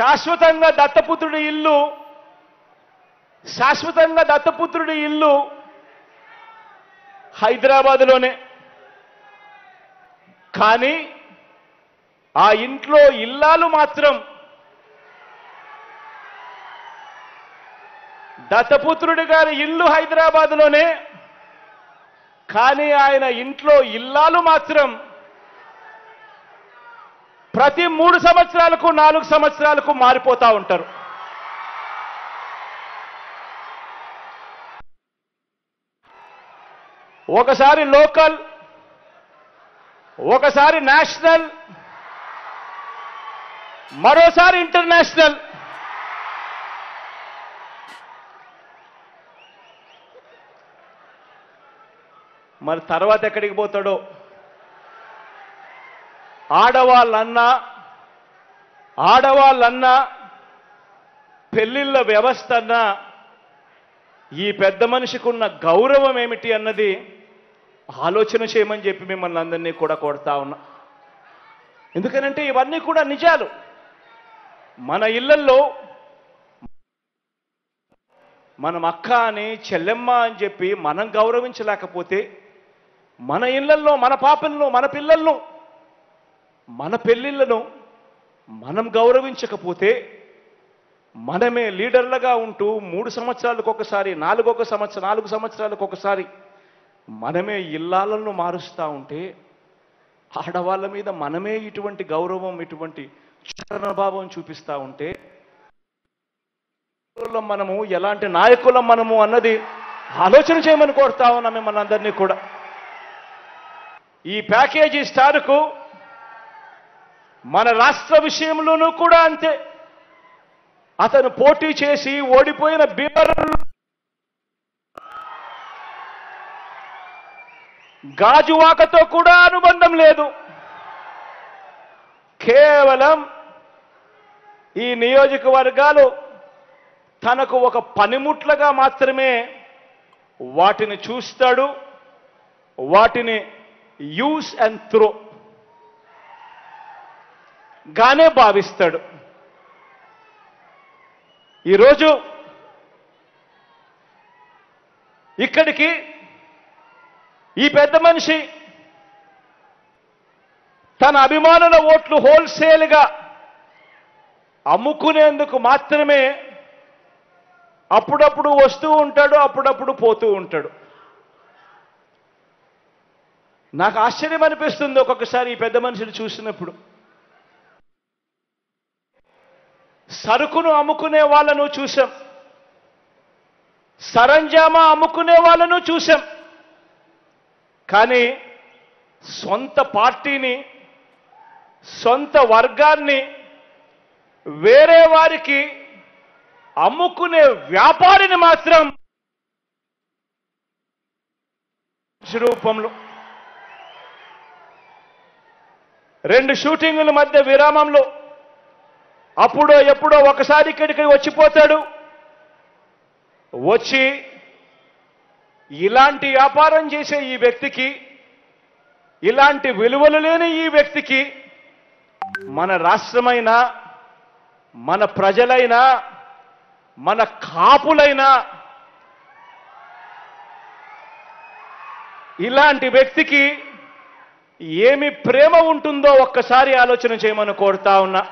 శాశ్వతంగా దత్తపుత్రుడి ఇల్లు శాశ్వతంగా దత్తపుత్రుడి ఇల్లు హైదరాబాదులోనే కానీ ఆ ఇంట్లో ఇల్లాలు మాత్రం దత్తపుత్రుడి గారి ఇల్లు హైదరాబాదులోనే కానీ ఆయన ఇంట్లో ఇల్లాలు మాత్రం ప్రతి మూడు సంవత్సరాలకు నాలుగు సంవత్సరాలకు మారిపోతా ఉంటారు ఒకసారి లోకల్ ఒకసారి నేషనల్ మరోసారి ఇంటర్నేషనల్ మరి తర్వాత ఎక్కడికి పోతాడో ఆడవాళ్ళన్నా ఆడవాళ్ళన్నా పెళ్లిళ్ళ వ్యవస్థ అన్నా ఈ పెద్ద మనిషికి ఉన్న గౌరవం ఏమిటి అన్నది ఆలోచన చేయమని చెప్పి మిమ్మల్ని అందరినీ కూడా కొడతా ఉన్నా ఎందుకనంటే ఇవన్నీ కూడా నిజాలు మన ఇళ్లల్లో మనం అక్క అని చెల్లెమ్మ అని చెప్పి మనం గౌరవించలేకపోతే మన ఇళ్లల్లో మన పాపలను మన పిల్లలను మన పెళ్ళిళ్ళను మనం గౌరవించకపోతే మనమే లీడర్లుగా ఉంటూ మూడు సంవత్సరాలకు ఒకసారి నాలుగొక సంవత్సరం నాలుగు సంవత్సరాలకు ఒకసారి మనమే ఇల్లాలను మారుస్తూ ఉంటే ఆడవాళ్ళ మీద మనమే ఇటువంటి గౌరవం ఇటువంటి భావం చూపిస్తూ ఉంటే నాయకులం మనము ఎలాంటి నాయకులం మనము అన్నది ఆలోచన చేయమని కోరుతా ఉన్నాం మిమ్మల్ని అందరినీ కూడా ఈ ప్యాకేజీ స్టార్కు మన రాష్ట్ర విషయంలోనూ కూడా అంతే అతను పోటీ చేసి ఓడిపోయిన బీఆర్ఎల్ గాజువాకతో కూడా అనుబంధం లేదు కేవలం ఈ నియోజకవర్గాలు తనకు ఒక పనిముట్లుగా మాత్రమే వాటిని చూస్తాడు వాటిని యూస్ అండ్ త్రో గానే భావిస్తాడు ఈరోజు ఇక్కడికి ఈ పెద్ద మనిషి తన అభిమానుల ఓట్లు హోల్సేల్గా అమ్ముకునేందుకు మాత్రమే అప్పుడప్పుడు వస్తూ ఉంటాడు అప్పుడప్పుడు పోతూ ఉంటాడు నాకు ఆశ్చర్యం అనిపిస్తుంది ఒక్కొక్కసారి ఈ పెద్ద మనిషిని చూసినప్పుడు సరుకును అమ్ముకునే వాళ్ళను చూసాం సరంజామా అమ్ముకునే వాళ్ళను చూసాం కానీ సొంత పార్టీని సొంత వర్గాన్ని వేరే వారికి అమ్ముకునే వ్యాపారిని మాత్రం రూపంలో రెండు షూటింగుల మధ్య విరామంలో అప్పుడో ఎప్పుడో ఒకసారి ఇక్కడికి వచ్చిపోతాడు వచ్చి ఇలాంటి వ్యాపారం చేసే ఈ వ్యక్తికి ఇలాంటి విలువలు లేని ఈ వ్యక్తికి మన రాష్ట్రమైనా మన ప్రజలైనా మన కాపులైనా ఇలాంటి వ్యక్తికి ఏమి ప్రేమ ఉంటుందో ఒక్కసారి ఆలోచన చేయమని కోరుతా ఉన్నా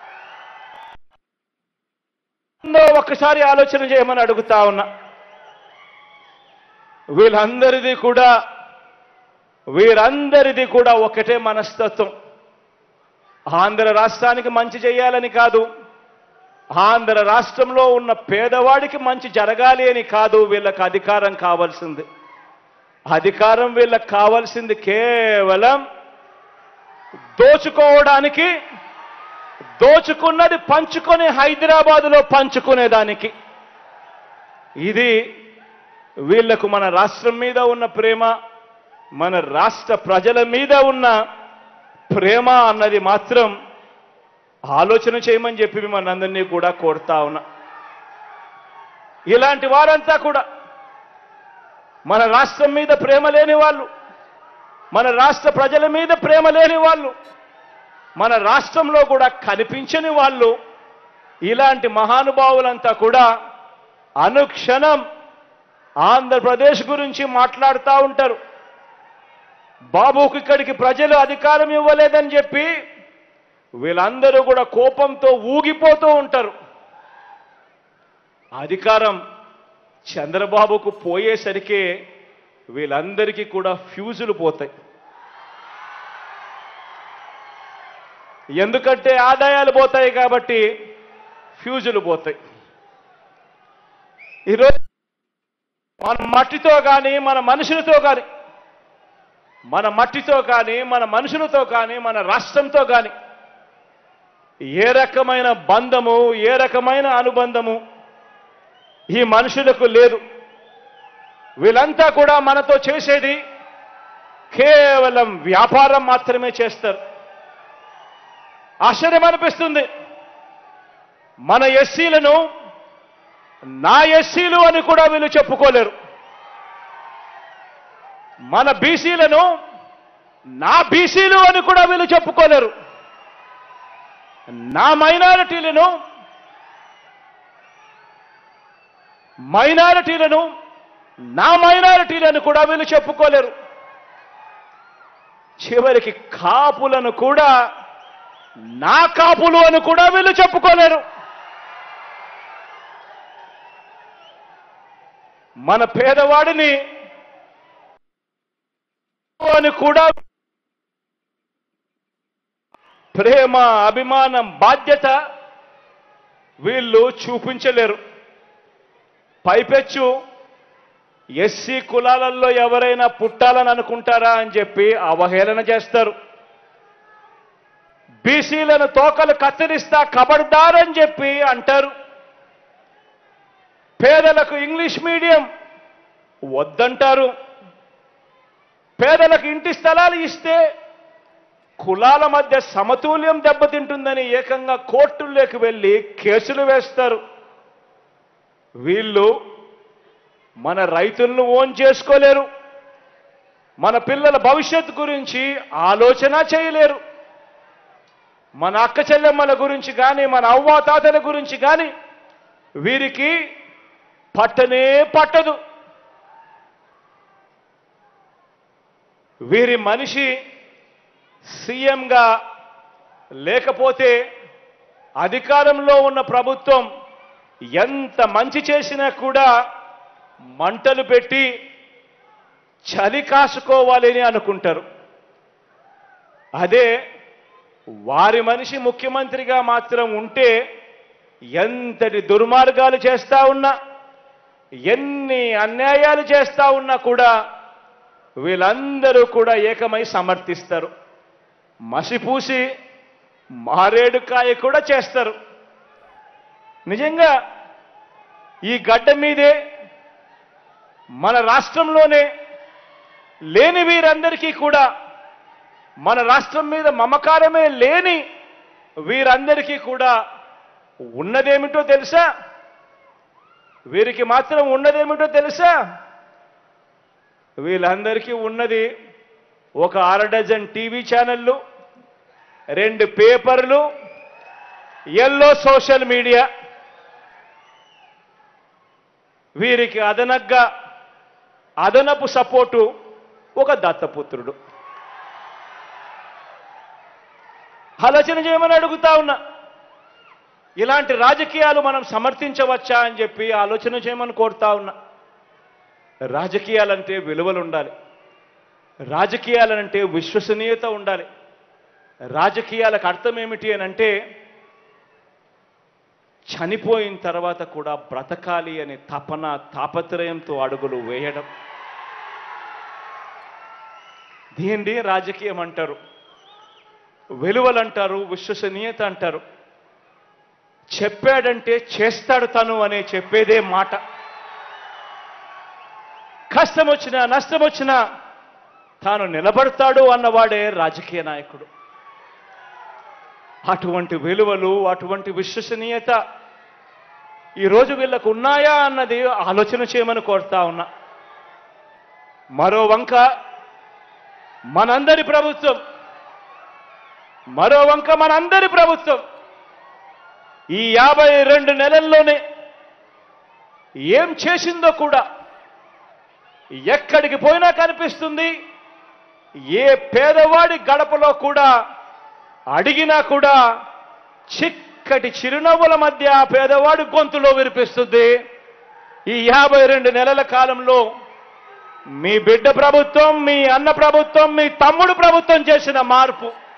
ఉందో ఒక్కసారి ఆలోచన చేయమని అడుగుతా ఉన్నా వీళ్ళందరిది కూడా వీరందరిది కూడా ఒకటే మనస్తత్వం ఆంధ్ర రాష్ట్రానికి మంచి చేయాలని కాదు ఆంధ్ర రాష్ట్రంలో ఉన్న పేదవాడికి మంచి జరగాలి అని కాదు వీళ్ళకి అధికారం కావాల్సింది అధికారం వీళ్ళకి కావాల్సింది కేవలం దోచుకోవడానికి దోచుకున్నది పంచుకొని హైదరాబాదులో పంచుకునేదానికి ఇది వీళ్లకు మన రాష్ట్రం మీద ఉన్న ప్రేమ మన రాష్ట్ర ప్రజల మీద ఉన్న ప్రేమ అన్నది మాత్రం ఆలోచన చేయమని చెప్పి మిమ్మల్ని అందరినీ కూడా కోరుతా ఉన్నా ఇలాంటి వారంతా కూడా మన రాష్ట్రం మీద ప్రేమ లేని వాళ్ళు మన రాష్ట్ర ప్రజల మీద ప్రేమ లేని వాళ్ళు మన రాష్ట్రంలో కూడా కనిపించని వాళ్ళు ఇలాంటి మహానుభావులంతా కూడా అనుక్షణం ఆంధ్రప్రదేశ్ గురించి మాట్లాడుతూ ఉంటారు బాబుకి ఇక్కడికి ప్రజలు అధికారం ఇవ్వలేదని చెప్పి వీళ్ళందరూ కూడా కోపంతో ఊగిపోతూ ఉంటారు అధికారం చంద్రబాబుకు పోయేసరికి వీళ్ళందరికీ కూడా ఫ్యూజులు పోతాయి ఎందుకంటే ఆదాయాలు పోతాయి కాబట్టి ఫ్యూజులు పోతాయి ఈరోజు మన మట్టితో కానీ మన మనుషులతో కానీ మన మట్టితో కానీ మన మనుషులతో కానీ మన రాష్ట్రంతో కానీ ఏ రకమైన బంధము ఏ రకమైన అనుబంధము ఈ మనుషులకు లేదు వీళ్ళంతా కూడా మనతో చేసేది కేవలం వ్యాపారం మాత్రమే చేస్తారు ఆశ్చర్యం అనిపిస్తుంది మన ఎస్సీలను నా ఎస్సీలు అని కూడా వీళ్ళు చెప్పుకోలేరు మన బీసీలను నా బీసీలు అని కూడా వీళ్ళు చెప్పుకోలేరు నా మైనారిటీలను మైనారిటీలను నా మైనారిటీలను కూడా వీళ్ళు చెప్పుకోలేరు చివరికి కాపులను కూడా నా కాపులు అని కూడా వీళ్ళు చెప్పుకోలేరు మన పేదవాడిని అని కూడా ప్రేమ అభిమానం బాధ్యత వీళ్ళు చూపించలేరు పైపెచ్చు ఎస్సీ కులాలలో ఎవరైనా పుట్టాలని అనుకుంటారా అని చెప్పి అవహేళన చేస్తారు బీసీలను తోకలు కత్తిరిస్తా కబడ్దారని చెప్పి అంటారు పేదలకు ఇంగ్లీష్ మీడియం వద్దంటారు పేదలకు ఇంటి స్థలాలు ఇస్తే కులాల మధ్య సమతుల్యం దెబ్బతింటుందని ఏకంగా కోర్టుల్లోకి వెళ్ళి కేసులు వేస్తారు వీళ్ళు మన రైతులను ఓన్ చేసుకోలేరు మన పిల్లల భవిష్యత్తు గురించి ఆలోచన చేయలేరు మన అక్క చెల్లెమ్మల గురించి కానీ మన అవ్వాతాతల గురించి కానీ వీరికి పట్టనే పట్టదు వీరి మనిషి సీఎంగా లేకపోతే అధికారంలో ఉన్న ప్రభుత్వం ఎంత మంచి చేసినా కూడా మంటలు పెట్టి చలి కాసుకోవాలని అనుకుంటారు అదే వారి మనిషి ముఖ్యమంత్రిగా మాత్రం ఉంటే ఎంతటి దుర్మార్గాలు చేస్తా ఉన్నా ఎన్ని అన్యాయాలు చేస్తా ఉన్నా కూడా వీళ్ళందరూ కూడా ఏకమై సమర్థిస్తారు మసిపూసి మారేడుకాయ కూడా చేస్తారు నిజంగా ఈ గడ్డ మీదే మన రాష్ట్రంలోనే లేని వీరందరికీ కూడా మన రాష్ట్రం మీద మమకారమే లేని వీరందరికీ కూడా ఉన్నదేమిటో తెలుసా వీరికి మాత్రం ఉన్నదేమిటో తెలుసా వీళ్ళందరికీ ఉన్నది ఒక అర డజన్ టీవీ ఛానళ్ళు రెండు పేపర్లు ఎల్లో సోషల్ మీడియా వీరికి అదనగ్గా అదనపు సపోర్టు ఒక దత్తపుత్రుడు ఆలోచన చేయమని అడుగుతా ఉన్నా ఇలాంటి రాజకీయాలు మనం సమర్థించవచ్చా అని చెప్పి ఆలోచన చేయమని కోరుతా ఉన్నా రాజకీయాలంటే విలువలు ఉండాలి రాజకీయాలంటే విశ్వసనీయత ఉండాలి రాజకీయాలకు అర్థం ఏమిటి అని అంటే చనిపోయిన తర్వాత కూడా బ్రతకాలి అనే తపన తాపత్రయంతో అడుగులు వేయడం దీన్ని రాజకీయం అంటారు విలువలు అంటారు విశ్వసనీయత అంటారు చెప్పాడంటే చేస్తాడు తను అనే చెప్పేదే మాట కష్టం వచ్చినా నష్టం వచ్చినా తాను నిలబడతాడు అన్నవాడే రాజకీయ నాయకుడు అటువంటి విలువలు అటువంటి విశ్వసనీయత ఈరోజు వీళ్ళకు ఉన్నాయా అన్నది ఆలోచన చేయమని కోరుతా ఉన్నా మరో వంక మనందరి ప్రభుత్వం మరో వంక మనందరి ప్రభుత్వం ఈ యాభై రెండు నెలల్లోనే ఏం చేసిందో కూడా ఎక్కడికి పోయినా కనిపిస్తుంది ఏ పేదవాడి గడపలో కూడా అడిగినా కూడా చిక్కటి చిరునవ్వుల మధ్య ఆ పేదవాడి గొంతులో వినిపిస్తుంది ఈ యాభై రెండు నెలల కాలంలో మీ బిడ్డ ప్రభుత్వం మీ అన్న ప్రభుత్వం మీ తమ్ముడు ప్రభుత్వం చేసిన మార్పు